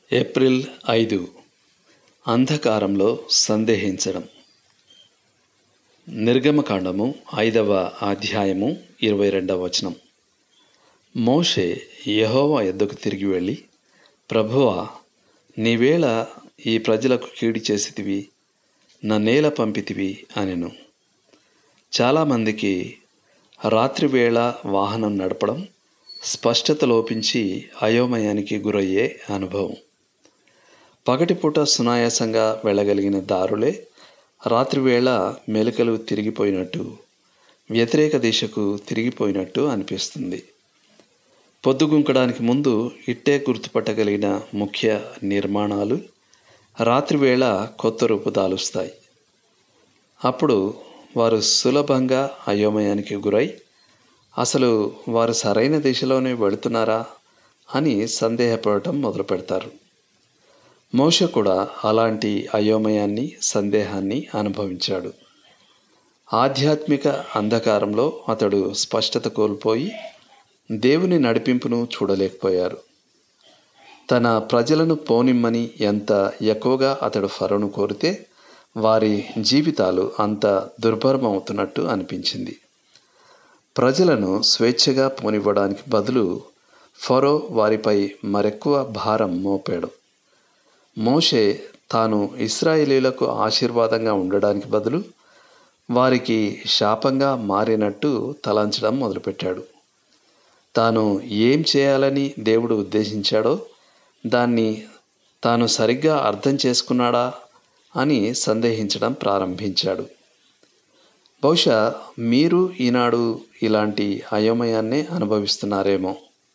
April ఐదు అంధకారంలో సందేహించడం నిర్గమకాండము ఐదవ అధ్యాయము ఇరవై రెండవ వచనం మోషే యెహోవా యొద్దకు తిరిగి వెళ్ళి ప్రభువా నీవేళ ఈ ప్రజలకు కీడి చేసితివి నన్నేల పంపితివి అనెను చాలామందికి రాత్రివేళ వాహనం నడపడం స్పష్టత లోపించి అయోమయానికి గురయ్యే అనుభవం పగటిపూట సునాయాసంగా వెళ్ళగలిగిన దారులే రాత్రివేళ మెలకలు తిరిగిపోయినట్టు వ్యతిరేక దిశకు తిరిగిపోయినట్టు అనిపిస్తుంది పొద్దుగుంకడానికి ముందు ఇట్టే గుర్తుపట్టగలిగిన ముఖ్య నిర్మాణాలు రాత్రివేళ కొత్త రూపు దాలుస్తాయి అప్పుడు వారు సులభంగా అయోమయానికి గురై అసలు వారు సరైన దిశలోనే వెళుతున్నారా అని సందేహపడటం మొదలు పెడతారు మోష కూడా అలాంటి అయోమయాన్ని సందేహాన్ని అనుభవించాడు ఆధ్యాత్మిక అంధకారంలో అతడు స్పష్టత కోల్పోయి దేవుని నడిపింపును చూడలేకపోయారు తన ప్రజలను పోనిమ్మని ఎంత ఎక్కువగా అతడు ఫరోను కోరితే వారి జీవితాలు అంత దుర్భరమవుతున్నట్టు అనిపించింది ప్రజలను స్వేచ్ఛగా పోనివ్వడానికి బదులు ఫరో వారిపై మరెక్కువ భారం మోపాడు మోషే తాను ఇస్రాయేలీలకు ఆశీర్వాదంగా ఉండడానికి బదులు వారికి శాపంగా మారినట్టు తలంచడం మొదలుపెట్టాడు తాను ఏం చేయాలని దేవుడు ఉద్దేశించాడో దాన్ని తాను సరిగ్గా అర్థం చేసుకున్నాడా అని సందేహించడం ప్రారంభించాడు బహుశా మీరు ఈనాడు ఇలాంటి అయోమయాన్నే అనుభవిస్తున్నారేమో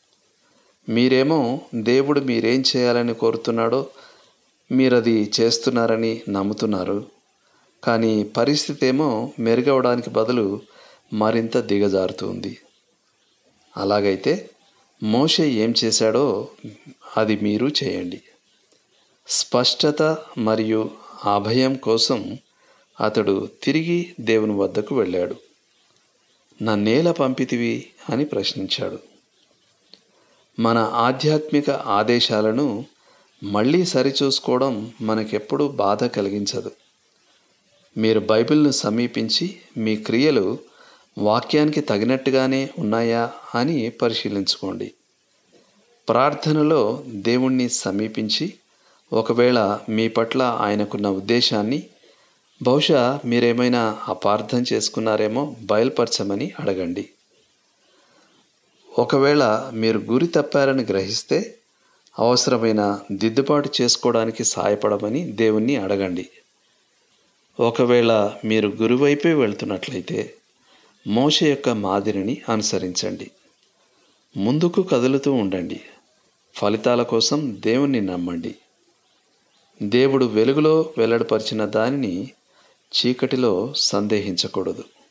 మీరేమో దేవుడు మీరేం చేయాలని కోరుతున్నాడో మీరది చేస్తున్నారని నమ్ముతున్నారు కానీ పరిస్థితి ఏమో మెరుగవడానికి బదులు మరింత దిగజారుతుంది అలాగైతే మోషే ఏం చేశాడో అది మీరు చేయండి స్పష్టత మరియు అభయం కోసం అతడు తిరిగి దేవుని వద్దకు వెళ్ళాడు నన్నేల పంపితివి అని ప్రశ్నించాడు మన ఆధ్యాత్మిక ఆదేశాలను మళ్ళీ సరిచూసుకోవడం మనకెప్పుడు బాధ కలిగించదు మీరు బైబిల్ను సమీపించి మీ క్రియలు వాక్యానికి తగినట్టుగానే ఉన్నాయా అని పరిశీలించుకోండి ప్రార్థనలో దేవుణ్ణి సమీపించి ఒకవేళ మీ పట్ల ఆయనకున్న ఉద్దేశాన్ని బహుశా మీరేమైనా అపార్థం చేసుకున్నారేమో బయలుపరచమని అడగండి ఒకవేళ మీరు గురి తప్పారని గ్రహిస్తే అవసరమైన దిద్దుబాటు చేసుకోవడానికి సాయపడమని దేవుణ్ణి అడగండి ఒకవేళ మీరు గురువైపే వెళ్తున్నట్లయితే మోష యొక్క మాదిరిని అనుసరించండి ముందుకు కదులుతూ ఉండండి ఫలితాల కోసం దేవుణ్ణి నమ్మండి దేవుడు వెలుగులో వెల్లడిపరిచిన దానిని చీకటిలో సందేహించకూడదు